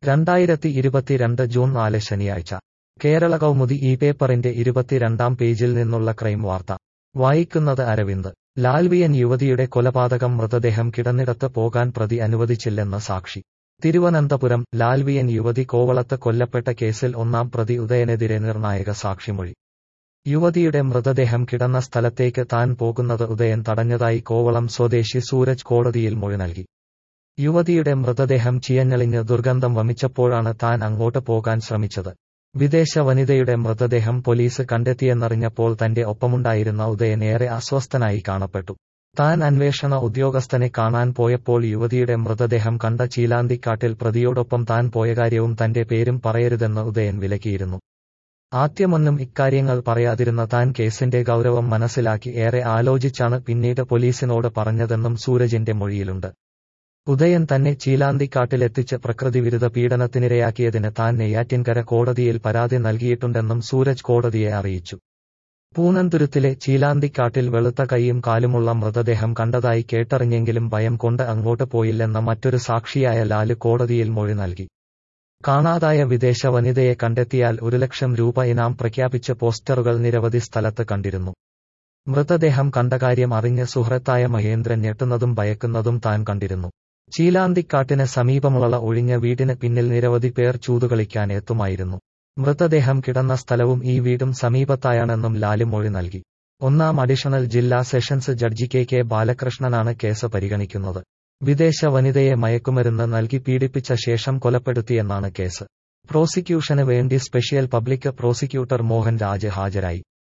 രണ്ടായിരത്തി ഇരുപത്തിരണ്ട് ജൂൺ നാല് ശനിയാഴ്ച കേരള കൗമുദി ഈ പേപ്പറിന്റെ ഇരുപത്തിരണ്ടാം പേജിൽ നിന്നുള്ള ക്രൈം വാർത്ത വായിക്കുന്നത് അരവിന്ദ് ലാൽവിയൻ യുവതിയുടെ കൊലപാതകം മൃതദേഹം കിടന്നിടത്ത് പോകാൻ പ്രതി അനുവദിച്ചില്ലെന്ന് സാക്ഷി തിരുവനന്തപുരം ലാൽവിയൻ യുവതി കോവളത്ത് കൊല്ലപ്പെട്ട കേസിൽ ഒന്നാം പ്രതി ഉദയനെതിരെ നിർണായക സാക്ഷിമൊഴി യുവതിയുടെ മൃതദേഹം കിടന്ന സ്ഥലത്തേക്ക് താൻ പോകുന്നത് ഉദയൻ തടഞ്ഞതായി കോവളം സ്വദേശി സൂരജ് കോടതിയിൽ മൊഴി നൽകി യുവതിയുടെ മൃതദേഹം ചിയഞ്ഞളിഞ്ഞ് ദുർഗന്ധം വമിച്ചപ്പോഴാണ് താൻ അങ്ങോട്ട് പോകാൻ ശ്രമിച്ചത് വിദേശ വനിതയുടെ മൃതദേഹം പോലീസ് കണ്ടെത്തിയെന്നറിഞ്ഞപ്പോൾ തന്റെ ഒപ്പമുണ്ടായിരുന്ന ഉദയൻ ഏറെ അസ്വസ്ഥനായി കാണപ്പെട്ടു താൻ അന്വേഷണ ഉദ്യോഗസ്ഥനെ കാണാൻ പോയപ്പോൾ യുവതിയുടെ മൃതദേഹം കണ്ട ചീലാന്തിക്കാട്ടിൽ പ്രതിയോടൊപ്പം താൻ പോയ കാര്യവും തന്റെ പേരും പറയരുതെന്ന് ഉദയൻ വിലക്കിയിരുന്നു ആദ്യമൊന്നും ഇക്കാര്യങ്ങൾ പറയാതിരുന്ന താൻ കേസിന്റെ ഗൗരവം മനസ്സിലാക്കി ഏറെ ആലോചിച്ചാണ് പിന്നീട് പോലീസിനോട് പറഞ്ഞതെന്നും സൂരജിന്റെ മൊഴിയിലുണ്ട് ഉദയൻ തന്നെ ചീലാന്തിക്കാട്ടിലെത്തിച്ച് പ്രകൃതിവിരുദ്ധ പീഡനത്തിനിരയാക്കിയതിന് താൻ നെയ്യാറ്റിൻകര കോടതിയിൽ പരാതി നൽകിയിട്ടുണ്ടെന്നും സൂരജ് കോടതിയെ അറിയിച്ചു പൂനന്തുരുത്തിലെ ചീലാന്തിക്കാട്ടിൽ വെളുത്ത കൈയും കാലുമുള്ള മൃതദേഹം കണ്ടതായി കേട്ടറിഞ്ഞെങ്കിലും ഭയം കൊണ്ട് അങ്ങോട്ട് പോയില്ലെന്ന മറ്റൊരു സാക്ഷിയായ ലാല് കോടതിയിൽ മൊഴി നൽകി കാണാതായ വിദേശ വനിതയെ കണ്ടെത്തിയാൽ ഒരു ലക്ഷം രൂപ ഇനാം പ്രഖ്യാപിച്ച പോസ്റ്ററുകൾ നിരവധി സ്ഥലത്ത് കണ്ടിരുന്നു മൃതദേഹം കണ്ട കാര്യം അറിഞ്ഞ് സുഹൃത്തായ മഹേന്ദ്രൻ ഞെട്ടുന്നതും ഭയക്കുന്നതും താൻ കണ്ടിരുന്നു ചീലാന്തിക്കാട്ടിന് സമീപമുള്ള ഒഴിഞ്ഞ വീടിന് പിന്നിൽ നിരവധി പേർ ചൂതുകളിക്കാൻ എത്തുമായിരുന്നു മൃതദേഹം കിടന്ന സ്ഥലവും ഈ വീടും സമീപത്തായാണെന്നും ലാല് മൊഴി നൽകി ഒന്നാം അഡീഷണൽ ജില്ലാ സെഷൻസ് ജഡ്ജി കെ കെ ബാലകൃഷ്ണനാണ് കേസ് പരിഗണിക്കുന്നത് വിദേശ വനിതയെ മയക്കുമരുന്ന് നൽകി പീഡിപ്പിച്ച ശേഷം കൊലപ്പെടുത്തിയെന്നാണ് കേസ് പ്രോസിക്യൂഷന് വേണ്ടി special public prosecutor Mohan Raj ഹാജരായി